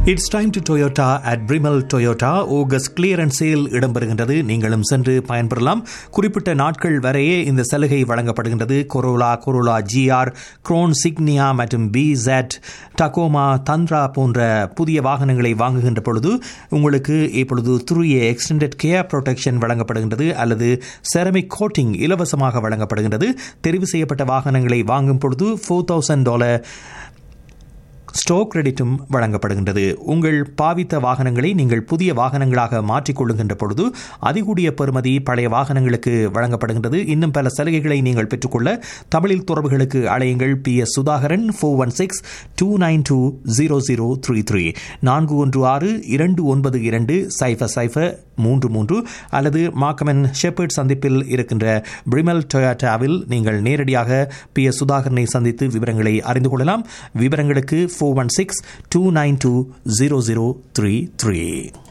it's time to Toyota at Primal Toyota August clearance sale இடம்பெறுகின்றது நீங்களும் சென்று பயன்பெறலாம் குறிப்பிட்ட நாட்கள் வரையே இந்த சலுகை வழங்கப்படுகின்றது Corolla Corolla GR Crown Signia மற்றும் பி ஜெட் டகோமா தந்த்ரா போன்ற புதிய வாகனங்களை வாங்குகின்ற பொழுது உங்களுக்கு இப்பொழுது through a extended care protection வழங்கப்படுகின்றது அல்லது செரமிக் கோட்டிங் இலவசமாக வழங்கப்படுகின்றது தெரிவு செய்யப்பட்ட வாகனங்களை வாங்கும் பொழுது ஃபோர் தௌசண்ட் டாலர் ஸ்டோக் கிரெடிட்டும் வழங்கப்படுகின்றது உங்கள் பாவித்த வாகனங்களை நீங்கள் புதிய வாகனங்களாக மாற்றிக்கொள்ளுகின்ற பொழுது அதிகூடிய பெறுமதி பழைய வாகனங்களுக்கு வழங்கப்படுகின்றது இன்னும் பல சலுகைகளை நீங்கள் பெற்றுக்கொள்ள தமிழில் தொடர்புகளுக்கு அழையுங்கள் P S Sudhakaran four one six two nine two zero zero three three நான்கு ஒன்று ஆறு இரண்டு ஒன்பது இரண்டு சைஃபர் சைஃபர் மூன்று மூன்று அல்லது மாக்கமன் ஷெப்பர்ட் சந்திப்பில் இருக்கின்ற பிரிமல் டொயாட்டாவில் நீங்கள் நேரடியாக பி எஸ் சுதாகரனை சந்தித்து விவரங்களை அறிந்து கொள்ளலாம் விவரங்களுக்கு four one six two nine two zero zero three three